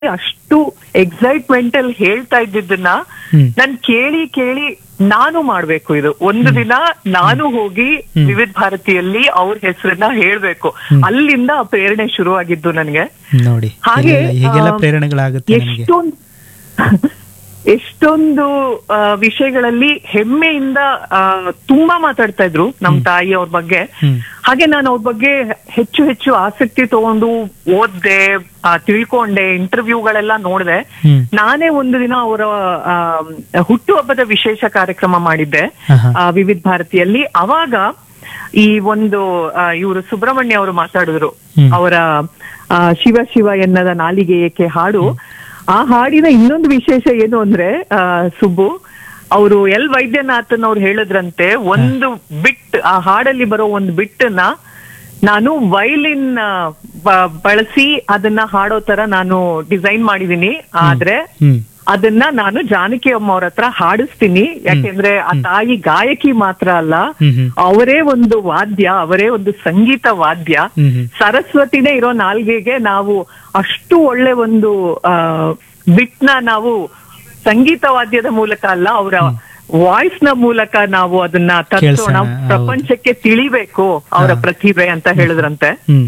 ಅಷ್ಟು ಎಕ್ಸೈಟ್ಮೆಂಟ್ ಅಲ್ಲಿ ಹೇಳ್ತಾ ಇದ್ದಿದ್ದನ್ನ ಹ್ಮ್. ನಾನ್ ಕೇಳಿ ಕೇಳಿ ನಾನು ಮಾಡ್ಬೇಕು ಇದು ಒಂದು ದಿನ ನಾನು ಹೋಗಿ ವಿವಿಧ ಭಾರತಿಯಲ್ಲಿ ಅವ್ರ ಹೆಸರನ್ನ ಹೇಳ್ಬೇಕು ಅಲ್ಲಿಂದ ಆ ಪ್ರೇರಣೆ ಶುರುವಾಗಿದ್ದು ನನಗೆ ನೋಡಿ ಹಾಗೆ ಹೀಗೆಲ್ಲ- ಹೀಗೆಲ್ಲ ಆ, ಪ್ರೇರಣೆಗಳಾಗುತ್ತೆ ನಮಗೆ ಎಷ್ಟೊಂದು ಎಷ್ಟೊಂದು ಆ, ವಿಷಯಗಳಲ್ಲಿ ಹೆಮ್ಮೆಯಿಂದ ಆ, ತುಂಬಾ ಮಾತಾಡ್ತಾ ಇದ್ರು ನಮ್ ತಾಯಿ ಅವ್ರ ಬಗ್ಗೆ ಹ್ಮ್. ಹಾಗೆ ನಾನು ಅವ್ರ ಬಗ್ಗೆ ಹೆಚ್ಚು ಹೆಚ್ಚು ಆಸಕ್ತಿ ತಗೊಂಡು ಓದ್ದೆ ಆ, ತಿಳ್ಕೊಂಡೆ ಇಂಟರ್ವ್ಯೂಗಳೆಲ್ಲ ನೋಡ್ದೆ ಹ್ಮ್. ನಾನೇ ಒಂದು ದಿನ ಅವರ ಹುಟ್ಟುಹಬ್ಬದ ವಿಶೇಷ ಕಾರ್ಯಕ್ರಮ ಮಾಡಿದ್ದೆ ಆಹಾ. ಆ, ವಿವಿಧ ಭಾರತಿಯಲ್ಲಿ ಅವಾಗ ಈ ಒಂದು ಇವರು ಸುಬ್ರಹ್ಮಣ್ಯ ಅವರು ಮಾತಾಡಿದ್ರು ಹ್ಮ್. ಅವರ ಆ, ಶಿವ ಶಿವ ಎನ್ನದ ನಾಲಿಗೆ ಏಕೆ ಹಾಡು ಆ ಹಾಡಿನ ಇನ್ನೊಂದು ವಿಶೇಷ ಏನು ಅಂದ್ರೆ ಆ, ಸುಬ್ಬು ಅವರು ಎಲ್ ವೈದ್ಯನಾಥನ್ ಅವ್ರು ಹೇಳಿದ್ರಂತೆ ಒಂದು ಬಿಟ್ ಆ ಹಾಡಲ್ಲಿ ಬರೋ ಒಂದು ಬಿಟ್ಟನ್ನ ನಾನು ವೈಲಿನ್ ಬಳಸಿ ಅದನ್ನ ಹಾಡೋ ತರ ನಾನು ಡಿಸೈನ್ ಮಾಡಿದೀನಿ ಆದ್ರೆ ಹ್ಮ್ ಅದನ್ನ ನಾನು ಜಾನಕಿ ಅಮ್ಮ ಅವ್ರ ಹತ್ರ ಹಾಡಿಸ್ತೀನಿ ಯಾಕೆಂದ್ರೆ ಆ ತಾಯಿ ಗಾಯಕಿ ಮಾತ್ರ ಅಲ್ಲ ಹ್ಮ್ ಹ್ಮ್ ಅವರೇ ಒಂದು ವಾದ್ಯ ಅವರೇ ಒಂದು ಸಂಗೀತ ವಾದ್ಯ ಹ್ಮ್ ಹ್ಮ್ ಸರಸ್ವತಿನೇ ಇರೋ ನಾಲ್ಗೆಗೆ ನಾವು ಅಷ್ಟು ಒಳ್ಳೆ ಒಂದು ಆ ಬಿಟ್ನ ನಾವು ಸಂಗೀತ ವಾದ್ಯದ ಮೂಲಕ ಅಲ್ಲ ಅವರ ವಾಯ್ಸ್ ನ ಮೂಲಕ ನಾವು ಅದನ್ನ ತರ್ಸೋಣ ಕೇಳ್ಸೋಣ, ಹೌದು. ಪ್ರಪಂಚಕ್ಕೆ ತಿಳಿಬೇಕು ಅವರ ಹಾ. ಪ್ರತಿಭೆ ಅಂತ ಹೇಳಿದ್ರಂತೆ ಹ್ಮ್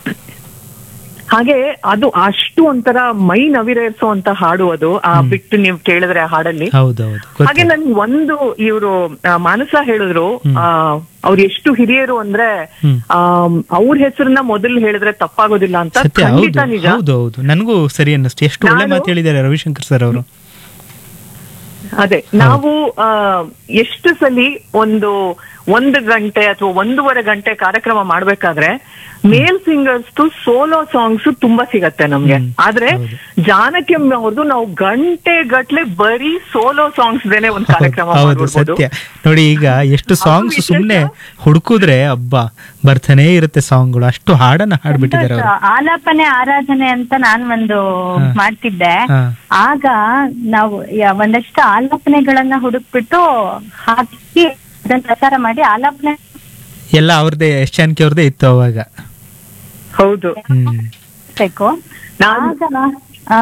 ಹಾಗೆ ಅದು ಅಷ್ಟು ಒಂಥರ ಮೈ ನವಿರೇರಿಸುವಂತ ಹಾಡು ಅದು ಆ ಬಿಟ್ಟು ನೀವು ಕೇಳಿದ್ರೆ ಆ ಹಾಡಲ್ಲಿ ಹೌದೌದು ಹಾಗೆ ಗೊತ್ತು ನನ್ಗೆ ಒಂದು ಇವರು ಮಾನಸ ಹೇಳಿದ್ರು ಹ್ಮ್. ಆ ಅವ್ರು ಎಷ್ಟು ಹಿರಿಯರು ಅಂದ್ರೆ ಹ್ಮ್. ಅವ್ರ ಹೆಸರನ್ನ ಮೊದಲು ಹೇಳಿದ್ರೆ ತಪ್ಪಾಗೋದಿಲ್ಲ ಅಂತ ಸತ್ಯ ಖಂಡಿತ ಹೌದು ನಿಜ ಹೌದು ಹೌದು ನನಗೂ ಸರಿ ಅನ್ನಿಸ್ತು ಎಷ್ಟು ಒಳ್ಳೆ ನಾನು- ಮಾತು ಹೇಳಿದ್ದಾರೆ ರವಿಶಂಕರ್ ಸರ್ ಅವರು ಅದೇ ನಾವು ಆ, ಎಷ್ಟು ಸಲಿ ಒಂದು ಒಂದು ಗಂಟೆ ಅಥವಾ ಒಂದೂವರೆ ಗಂಟೆ ಕಾರ್ಯಕ್ರಮ ಮಾಡ್ಬೇಕಾದ್ರೆ ಮೇಲ್ ಸಿಂಗರ್ಸ್ ಸೋಲೋ ಸಾಂಗ್ಸ್ ತುಂಬಾ ಸಿಗತ್ತೆ ನಮ್ಗೆ ಹ್ಮ್. ಆದ್ರೆ ಹೌದು. ಜಾನಕಿ ಅವ್ರದ್ದು ನಾವು ಗಂಟೆ ಗಟ್ಲೆ ಬರೀ ಸೋಲೋ ಸಾಂಗ್ಸ್ ದೇನೆ ಒಂದು ಕಾರ್ಯಕ್ರಮ ಹೌದು ಮಾಡ್ಬಿಡ್ಬೋದು ಸತ್ಯ ನೋಡಿ ಈಗ ಎಷ್ಟು ಸಾಂಗ್ಸ್ ವಿಶೇಷ. ಸುಮ್ನೆ ಹುಡುಕುದ್ರೆ ಹಬ್ಬ ಬರ್ತಾನೆ ಇರುತ್ತೆ ಸಾಂಗ್ಗಳು ಅಷ್ಟು ಹಾಡನ್ನ ಹಾಡ್ಬಿಟ್ಟಿದ್ದಾರೆ ಅವರು ಆಲಾಪನೆ ಆರಾಧನೆ ಅಂತ ನಾನ್ ಒಂದು ಹಾ. ಮಾಡ್ತಿದ್ದೆ ಹಾ. ಆಗ ನಾವು ಯ- ಒಂದಷ್ಟು ಆಲಾಪನೆಗಳನ್ನ ಹುಡುಕ್ಬಿಟ್ಟು ಹಾಕಿ ಅದನ್ನ ಪ್ರಚಾರ ಮಾಡಿ ಆಲಾಪನೆ ಎಲ್ಲ ಅವ್ರದೇ ಎಸ್ ಜಾನಕಿ ಅವ್ರದೇ ಇತ್ತು ಅವಾಗ ಹೌದು ಹ್ಮ್ ಬೇಕು ನಾನು- ಆಗ ಆ,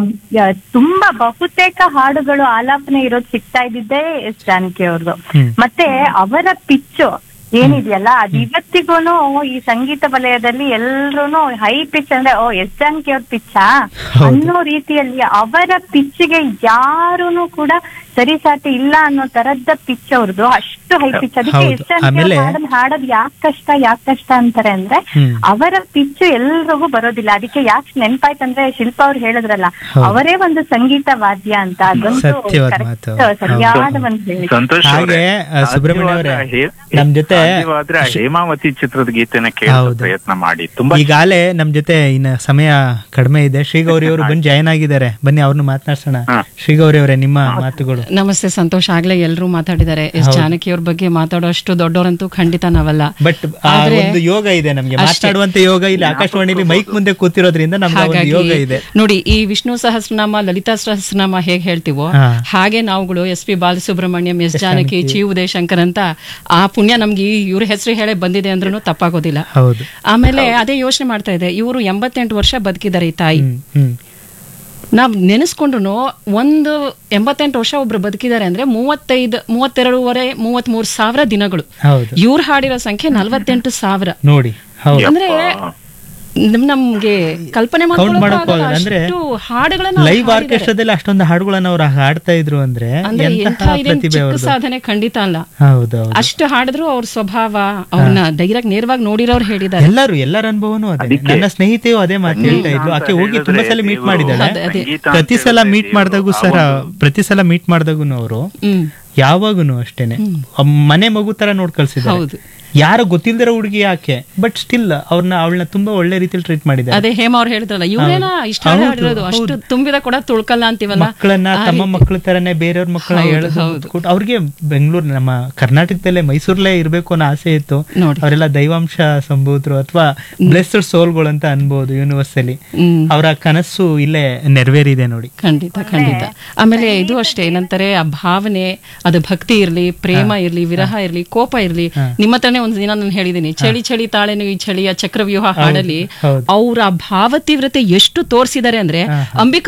ಯ- ತುಂಬಾ ಬಹುತೇಕ ಹಾಡುಗಳು ಆಲಾಪನೆ ಇರೋದು ಸಿಗ್ತಾ ಇದ್ದಿದ್ದೇ ಎಸ್ ಜಾನಕಿ ಅವ್ರದ್ದು ಹ್ಮ್. ಮತ್ತೆ ಅವರ ಪಿಚ್ಚು ಏನಿದೆಯಲ್ಲ ಅದು ಇವತ್ತಿಗೂನು ಈ ಸಂಗೀತ ವಲಯದಲ್ಲಿ ಎಲ್ರೂನು ಹೈ ಪಿಚ್ ಅಂದ್ರೆ ಓ ಎಸ್ ಜಾನಕಿ ಅವ್ರ ಪಿಚ್ಚಾ ಹೌದು. ಅನ್ನೋ ರೀತಿಯಲ್ಲಿ ಅವರ ಪಿಚ್ಗೆ ಯಾರೂನು ಕೂಡ ಸರಿಸಾಟಿ ಇಲ್ಲ ಅನ್ನೋ ತರದ್ದ ಪಿಚ್ ಅವ್ರದ್ದು ಅಷ್ಟು ಹೈ ಪಿಚ್ ಅದಕ್ಕೆ ಹೌದು. ಎಸ್ ಜಾನಕಿ ಆಮೇಲೆ- ಹಾಡೋದ್ ಹಾಡೋದ್ ಯಾಕೆ ಕಷ್ಟ ಯಾಕೆ ಕಷ್ಟ ಅಂತಾರೆ ಅಂದ್ರೆ ಹ್ಮ್. ಅವರ ಪಿಚ್ಚು ಎಲ್ರಿಗೂ ಬರೋದಿಲ್ಲ ಅದಕ್ಕೆ ಯಾಕೆ ನೆನ್ಪಾಯ್ತಂದ್ರೆ ಶಿಲ್ಪ ಅವ್ರು ಹೇಳಿದ್ರಲ್ಲ ಹೌದು. ಅವರೇ ಒಂದು ಸಂಗೀತ ವಾದ್ಯ ಅಂತ ಅದೊಂದು ಸತ್ಯವಾದ correct, ಮಾತು. ಸರಿಯಾದ ಒಂದು ಹೇಳಿಕೆ. ಸಂತೋಷ್ ಹಾಗೆ, ಆ, ಸುಬ್ರಹ್ಮಣ್ಯ ಅವರೇ, ನಮ್ ಜೊತೆ- ಸಾಧ್ಯವಾದ್ರೆ ಆ ಹೇಮಾವತಿ ಚಿತ್ರದ ಗೀತೆನ ಕೇಳೋ ಹೌದು. ಪ್ರಯತ್ನ ಮಾಡಿ ತುಂಬಾ ಈಗಾಲೇ ನಮ್ ಜೊತೆ ಇನ್ನ ಸಮಯ ಕಡಿಮೆ ಇದೆ ಶ್ರೀಗೌರಿ ಅವರು ಬಂದು ಜಾಯ್ನ್ ಆಗಿದ್ದಾರೆ ಬನ್ನಿ ಅವ್ರನ್ನ ಮಾತನಾಡ್ಸೋಣ ಹಾ. ಶ್ರೀಗೌರಿ ಅವರೇ ನಿಮ್ಮ ಮಾತುಗಳು ನಮಸ್ತೆ ಸಂತೋಷ್ ಆಗ್ಲೇ ಎಲ್ರೂ ಮಾತಾಡಿದ್ದಾರೆ ಎಸ್ ಹೌದು. ಜಾನಕಿ ಅವ್ರ ಬಗ್ಗೆ ಮಾತಾಡೋಷ್ಟು ದೊಡ್ಡವರಂತೂ ಖಂಡಿತ ನಾವಲ್ಲ ಬಟ್ ಆದ್ರೆ ಒಂದು ಯೋಗ ಇದೆ ನಮ್ಗೆ ಅಷ್ಟೇ. ಮಾತಾಡುವಂತ ಯೋಗ ಇಲ್ಲಿ ಆಕಾಶವಾಣಿಲಿ ಮೈಕ್ ಮುಂದೆ ಕೂತಿರೋದ್ರಿಂದ ನಮ್ಗೆ ಒಂದು ಹಾಗಾಗಿ ಯೋಗ ಇದೆ ನೋಡಿ ಈ ವಿಷ್ಣು ಸಹಸ್ರನಾಮ ಲಲಿತಾ ಸಹಸ್ರನಾಮ ಹೇಗ್ ಹೇಳ್ತೀವೋ ಹಾ. ಹಾಗೆ ನಾವುಗಳು S P Balasubrahmanyam S Janaki Chi Udayashankar ಅಂತ ಆ ಪುಣ್ಯ ನಮ್ಗೆ ಈ ಇವ್ರ ಹೆಸರು ಹೇಳೇ ಬಂದಿದೆ ಅಂದ್ರೂ ತಪ್ಪಾಗೋದಿಲ್ಲ ಹೌದು ಆಮೇಲೆ ಅದೇ ಯೋಚನೆ ಮಾಡ್ತಾ ಇದೆ ಇವರು ಎಂಬತ್ತೆಂಟು ವರ್ಷ ಬದುಕಿದ್ದಾರೆ ಈ ತಾಯಿ ಹ್ಮ್ ಹ್ಮ್ ನಾವ್ ನೆನೆಸ್ಕೊಂಡ್ರು ಒಂದು ಎಂಬತ್ತೆಂಟು ವರ್ಷ ಒಬ್ರು ಬದುಕಿದ್ದಾರೆ ಅಂದ್ರೆ ಮೂವತ್ತೈದು ಮೂವತ್ತೆರಡೂವರೆ ಮೂವತ್ತ್ ಮೂರು ಸಾವಿರ ದಿನಗಳು ಹೌದು ಇವ್ರು ಹಾಡಿರೋ ಸಂಖ್ಯೆ ನಲವತ್ತೆಂಟು ಸಾವಿರ ನೋಡಿ ಹೌದು ಅಂದ್ರೆ ನಮ್- ನಮ್ಗೆ ಕಲ್ಪನೆ ಕೌಂಟ್ ಮಾಡಕ್ ಮಾಡ್ಕೊಳಕ್ಕಾಗಲ್ಲ. ಹೋಗಲ್ಲ ಅಂದ್ರೆ ಅಷ್ಟು ಹಾಡುಗಳನ್ನ ಅವ್ರು ಲೈವ್ ಹಾಡಿದ್ದಾರೆ. ಆರ್ಕೆಸ್ಟ್ರಾದಲ್ಲಿ ಅಷ್ಟೊಂದು ಹಾಡುಗಳನ್ನ ಅವ್ರು ಹಾಡ್ತಾ ಇದ್ರು ಅಂದ್ರೆ ಅಂದ್ರೆ ಎಂಥ ಎಂತಹ ಇದೇನ್ ಪ್ರತಿಭೆ ಚಿಕ್ಕ ಅವ್ರದ್ದು ಸಾಧನೆ ಖಂಡಿತ ಅಲ್ಲ ಹೌದೌದು ಅಷ್ಟು ಹಾಡಿದ್ರು ಅವ್ರ ಸ್ವಭಾವ ಅವ್ರನ್ನ ಡೈರೆಕ್ಟ್ ನೇರವಾಗಿ ನೋಡಿರೋರು ಹೇಳಿದ್ದಾರೆ ಎಲ್ಲರೂ ಎಲ್ಲರ ಅನುಭವನೂ ಅದೇ ಅದಕ್ಕೆ ನನ್ನ ಸ್ನೇಹಿತೆಯು ಅದೇ ಮಾತು ಹೇಳ್ತಾ ಇದ್ಲು ಆಕೆ ಹೋಗಿ ತುಂಬಾ ಸಲ ಮೀಟ್ ಮಾಡಿದಾಳೆ ಅದೇ, ಅದೇ. ಪ್ರತಿ ಸಲ ಮೀಟ್ ಮಾಡಿದಾಗೂ ಸರ ಪ್ರತಿ ಸಲ ಮೀಟ್ ಮಾಡಿದಾಗೂ ಅವರು ಹ್ಮ್ ಯಾವಾಗೂನು ಅಷ್ಟೇನೆ ಅಮ್ ಮನೆ ಮಗು ತರ ನೋಡ್ ಕಳ್ಸಿದ್ದಾರೆ ಹೌದು. ಯಾರು ಗೊತ್ತಿಲ್ದಿರೋ ಹುಡುಗಿ ಯಾಕೆ ಬಟ್ ಸ್ಟಿಲ್ ಅವ್ರನ್ನ ಅವಳನ್ನ ತುಂಬಾ ಒಳ್ಳೆ ರೀತಿಯಲ್ಲಿ ಟ್ರೀಟ್ ಮಾಡಿದ್ದಾರೆ ಅದೇ ಹೇಮ ಅವ್ರು ಹೇಳಿದ್ರಲ್ಲ ಇವ್ರೇನ ಇಷ್ಟ ಹೌದು, ಹಾಡಿರೋದು ಅಷ್ಟು ಹೌದು. ತುಂಬಿದ ಕೂಡ ತುಳ್ಕಲ್ಲ ಅಂತೀವಲ್ಲ ಮಕ್ಕಳನ್ನ ಆ ತಮ್ಮ ರೀತಿ. ಮಕ್ಕಳ ತರನೇ ಬೇರೆಯವ್ರ ಮಕ್ಕಳ ಹೌದು, ಹೇಳೋದು ಹೌದು. ಕೊಟ್ಟು ಅವ್ರಿಗೆ ಬೆಂಗಳೂರು ನಮ್ಮ ಕರ್ನಾಟಕದಲ್ಲೇ ಮೈಸೂರಲ್ಲೇ ಇರ್ಬೇಕು ಅನ್ನೋ ಆಸೆ ಇತ್ತು ನೋಡಿ. ಅವರೆಲ್ಲ ದೈವಾಂಶ ಸಂಭೂತರು ಅಥವಾ ಬ್ಲೆಸ್ಡ್ ಸೋಲ್ಗಳು ಅಂತ ಅನ್ಬೋದು ಯೂನಿವರ್ಸಲ್ಲಿ ಹ್ಮ್ ಅವರ ಕನಸು ಇಲ್ಲೇ ನೆರವೇರಿದೆ ನೋಡಿ ಖಂಡಿತ ಖಂಡಿತ ಆಮೇಲೆ ಇದು ಅಷ್ಟೇ ಏನಂತಾರೆ ಆ ಭಾವನೆ ಅದು ಭಕ್ತಿ ಇರ್ಲಿ ಪ್ರೇಮ ಇರ್ಲಿ ವಿರಹ ಇರ್ಲಿ ಕೋಪ ಇರ್ಲಿ ಹಾ. ನಿಮ್ಮ ಹತ್ರನೇ ಮುಂಚೆನೆ ಒಂದ್ ದಿನ ನಾನು ಹೇಳಿದೀನಿ ಚಳಿ ಚಳಿ ತಾಳೆನು ಈ ಚಳಿಯ ಚಕ್ರವ್ಯೂಹ ಹಾಡಲ್ಲಿ ಹೌದು. ಅವ್ರ ಆ ಭಾವತೀವ್ರತೆ ಎಷ್ಟು ತೋರಿಸಿದ್ದಾರೆ ಅಂದ್ರೆ ಅಂಬಿಕಾ